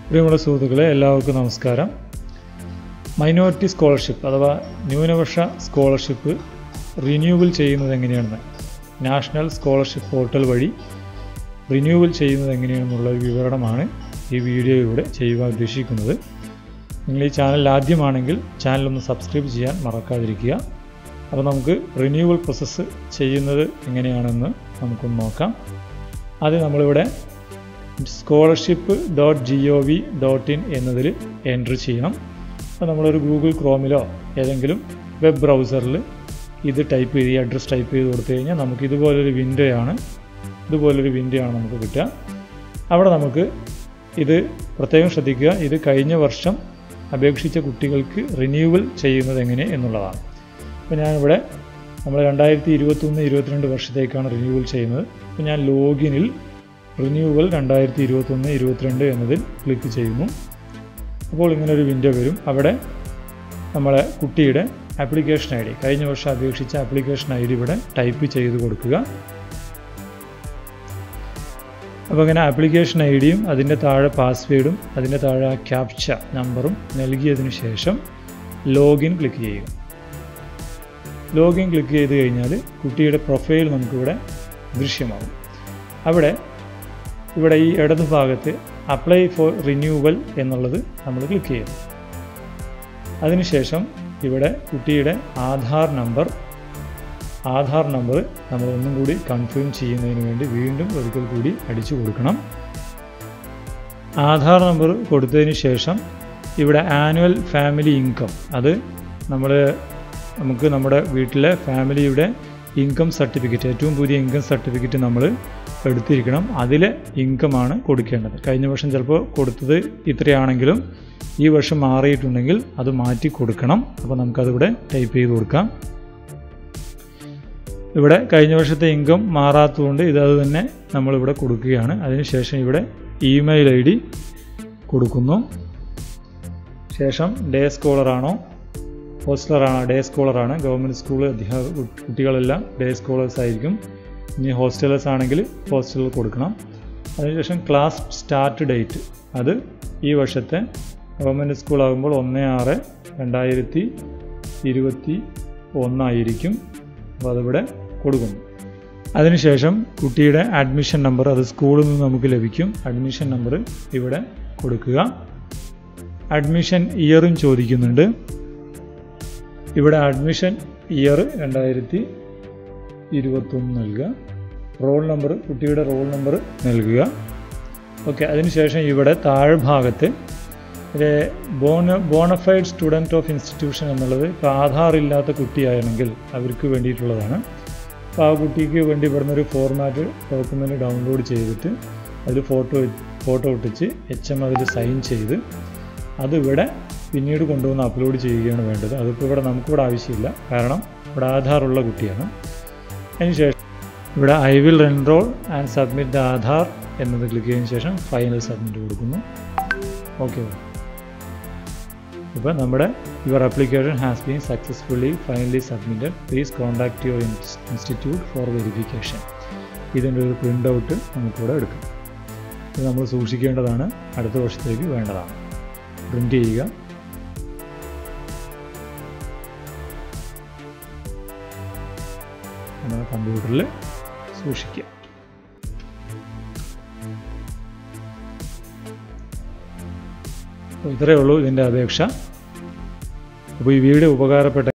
പ്രിയമുള്ള സുഹൃത്തുക്കളെ എല്ലാവർക്കും നമസ്കാരം മൈനോറിറ്റി സ്കോളർഷിപ്പ് അഥവാ ന്യൂനപക്ഷ സ്കോളർഷിപ്പ് റിന്യൂവൽ ചെയ്യുന്നത് എങ്ങനെയാണെന്ന് നാഷണൽ സ്കോളർഷിപ്പ് പോർട്ടൽ വഴി റിന്യൂവൽ ചെയ്യുന്നത് എങ്ങനെയാണെന്നുള്ള ഒരു വിവരണമാണ് ഈ വീഡിയോയിലൂടെ ചെയ്യുവാൻ ഉദ്ദേശിക്കുന്നത് നിങ്ങൾ ഈ ചാനൽ ആദ്യമാണെങ്കിൽ ചാനലൊന്ന് സബ്സ്ക്രൈബ് ചെയ്യാൻ മറക്കാതിരിക്കുക അപ്പോൾ നമുക്ക് റിന്യൂവൽ പ്രോസസ്സ് ചെയ്യുന്നത് എങ്ങനെയാണെന്ന് നമുക്കൊന്ന് നോക്കാം ആദ്യം നമ്മളിവിടെ scholarship dot G O V dot in എന്നതിൽ എൻട്രി ചെയ്യണം അപ്പോൾ നമ്മളൊരു ഗൂഗിൾ ക്രോമിലോ ഏതെങ്കിലും വെബ് ബ്രൗസറിൽ ഇത് ടൈപ്പ് ചെയ്ത് ഈ അഡ്രസ്സ് ടൈപ്പ് ചെയ്ത് കൊടുത്തു കഴിഞ്ഞാൽ നമുക്ക് ഇതുപോലൊരു വിൻഡോ ആണ് ഇതുപോലൊരു വിൻഡോ ആണ് നമുക്ക് കിട്ടുക അവിടെ നമുക്ക് ഇത് പ്രത്യേകം ശ്രദ്ധിക്കുക ഇത് കഴിഞ്ഞ വർഷം അപേക്ഷിച്ച കുട്ടികൾക്ക് റിന്യൂവൽ ചെയ്യുന്നത് എങ്ങനെ എന്നുള്ളതാണ് അപ്പോൾ ഞാനിവിടെ നമ്മൾ രണ്ടായിരത്തി ഇരുപത്തൊന്ന് ഇരുപത്തിരണ്ട് വർഷത്തേക്കാണ് റിന്യൂവൽ ചെയ്യുന്നത് അപ്പോൾ ഞാൻ ലോഗിനിൽ റിന്യൂവൽ രണ്ടായിരത്തി ഇരുപത്തൊന്ന് ഇരുപത്തിരണ്ട് എന്നതിൽ ക്ലിക്ക് ചെയ്യുന്നു അപ്പോൾ ഇങ്ങനെ ഒരു വിൻഡോ വരും അവിടെ നമ്മളെ കുട്ടിയുടെ ആപ്ലിക്കേഷൻ ഐ ഡി കഴിഞ്ഞ വർഷം അപേക്ഷിച്ച ആപ്ലിക്കേഷൻ ഐ ഡി ഇവിടെ ടൈപ്പ് ചെയ്ത് കൊടുക്കുക അപ്പോൾ അങ്ങനെ ആപ്ലിക്കേഷൻ ഐ ഡിയും അതിൻ്റെ താഴെ പാസ്വേഡും അതിൻ്റെ താഴെ ആ ക്യാപ്ച നമ്പറും നൽകിയതിന് ശേഷം ലോഗിൻ ക്ലിക്ക് ചെയ്യുക ലോഗിൻ ക്ലിക്ക് ചെയ്ത് കഴിഞ്ഞാൽ കുട്ടിയുടെ പ്രൊഫൈൽ നമുക്കിവിടെ ദൃശ്യമാകും അവിടെ ഇവിടെ ഈ ഇടതു ഭാഗത്ത് അപ്ലൈ ഫോർ റിന്യൂവൽ എന്നുള്ളത് നമ്മൾ ക്ലിക്ക് ചെയ്യും അതിനുശേഷം ഇവിടെ കുട്ടിയുടെ ആധാർ നമ്പർ ആധാർ നമ്പർ നമ്മൾ ഒന്നും കൂടി കൺഫേം ചെയ്യുന്നതിന് വേണ്ടി വീണ്ടും ഒരിക്കൽ കൂടി അടിച്ചു കൊടുക്കണം ആധാർ നമ്പർ കൊടുത്തതിന് ശേഷം ഇവിടെ ആനുവൽ ഫാമിലി ഇൻകം അത് നമ്മൾ നമുക്ക് നമ്മുടെ വീട്ടിലെ ഫാമിലിയുടെ ഇൻകം സർട്ടിഫിക്കറ്റ് ഏറ്റവും പുതിയ ഇൻകം സർട്ടിഫിക്കറ്റ് നമ്മൾ എടുത്തിരിക്കണം അതിലെ ഇൻകമാണ് കൊടുക്കേണ്ടത് കഴിഞ്ഞ വർഷം ചിലപ്പോൾ കൊടുത്തത് ഇത്രയാണെങ്കിലും ഈ വർഷം മാറിയിട്ടുണ്ടെങ്കിൽ അത് മാറ്റി കൊടുക്കണം അപ്പോൾ നമുക്കതിവിടെ ടൈപ്പ് ചെയ്ത് കൊടുക്കാം ഇവിടെ കഴിഞ്ഞ വർഷത്തെ ഇൻകം മാറാത്തതുകൊണ്ട് ഇതത് തന്നെ നമ്മളിവിടെ കൊടുക്കുകയാണ് അതിനുശേഷം ഇവിടെ ഇമെയിൽ ഐ ഡി കൊടുക്കുന്നു ശേഷം ഡേ സ്കോളറാണോ ഹോസ്റ്റലറാണ് ഡേ സ്കോളറാണ് ഗവൺമെൻറ് സ്കൂൾ അധ്യാപക കുട്ടികളെല്ലാം ഡേ സ്കോളേഴ്സ് ആയിരിക്കും ഇനി ഹോസ്റ്റലേഴ്സ് ആണെങ്കിൽ ഹോസ്റ്റലിൽ കൊടുക്കണം അതിനുശേഷം ക്ലാസ് സ്റ്റാർട്ട് ഡേറ്റ് അത് ഈ വർഷത്തെ ഗവൺമെൻറ് സ്കൂളാകുമ്പോൾ ഒന്ന് ആറ് രണ്ടായിരത്തി ഇരുപത്തി ഒന്നായിരിക്കും അപ്പോൾ അതിവിടെ കൊടുക്കുന്നു അതിനുശേഷം കുട്ടിയുടെ അഡ്മിഷൻ നമ്പർ അത് സ്കൂളിൽ നിന്ന് നമുക്ക് ലഭിക്കും അഡ്മിഷൻ നമ്പർ ഇവിടെ കൊടുക്കുക അഡ്മിഷൻ ഇയറും ചോദിക്കുന്നുണ്ട് ഇവിടെ അഡ്മിഷൻ ഇയർ രണ്ടായിരത്തി ഇരുപത്തൊന്ന് നൽകുക റോൾ നമ്പർ കുട്ടിയുടെ റോൾ നമ്പർ നൽകുക ഓക്കെ അതിനുശേഷം ഇവിടെ താഴ്ഭാഗത്ത് ബോണ ബോണഫൈഡ് സ്റ്റുഡൻറ്റ് ഓഫ് ഇൻസ്റ്റിറ്റ്യൂഷൻ എന്നുള്ളത് ഇപ്പോൾ ആധാർ ഇല്ലാത്ത കുട്ടിയാണെങ്കിൽ അവർക്ക് വേണ്ടിയിട്ടുള്ളതാണ് അപ്പോൾ ആ കുട്ടിക്ക് വേണ്ടി ഇവിടുന്ന് ഒരു ഫോർമാറ്റ് ഡോക്യുമെൻ്റ് ഡൗൺലോഡ് ചെയ്തിട്ട് അതിൽ ഫോട്ടോ ഫോട്ടോ ഒട്ടിച്ച് എച്ച് എം അതിൽ സൈൻ ചെയ്ത് അതിവിടെ പിന്നീട് കൊണ്ടുവന്ന് അപ്ലോഡ് ചെയ്യുകയാണ് വേണ്ടത് അതിപ്പോൾ ഇവിടെ നമുക്കിവിടെ ആവശ്യമില്ല കാരണം ഇവിടെ ആധാറുള്ള കുട്ടിയാണ് അതിനുശേഷം ഇവിടെ I will enroll and submit the Aadhaar എന്നത് ക്ലിക്ക് ചെയ്തതിന് ശേഷം ഫൈനൽ സബ്മിറ്റ് കൊടുക്കുന്നു ഓക്കെ ഇപ്പോൾ നമ്മുടെ your application has been successfully finally submitted please contact your institute for verification ഇതിൻ്റെ ഒരു പ്രിൻ്റ് ഔട്ട് നമുക്കിവിടെ എടുക്കാം ഇത് നമ്മൾ സൂക്ഷിക്കേണ്ടതാണ് അടുത്ത വർഷത്തേക്ക് വേണ്ടതാണ് പ്രിൻ്റ് ചെയ്യുക നമ്മുടെ കമ്പ്യൂട്ടറിൽ സൂക്ഷിക്കുക അപ്പോൾ ഇത്രയേ ഉള്ളൂ ഇതിൻ്റെ അപേക്ഷ അപ്പോൾ ഈ വീഡിയോ ഉപകാരപ്പെട്ട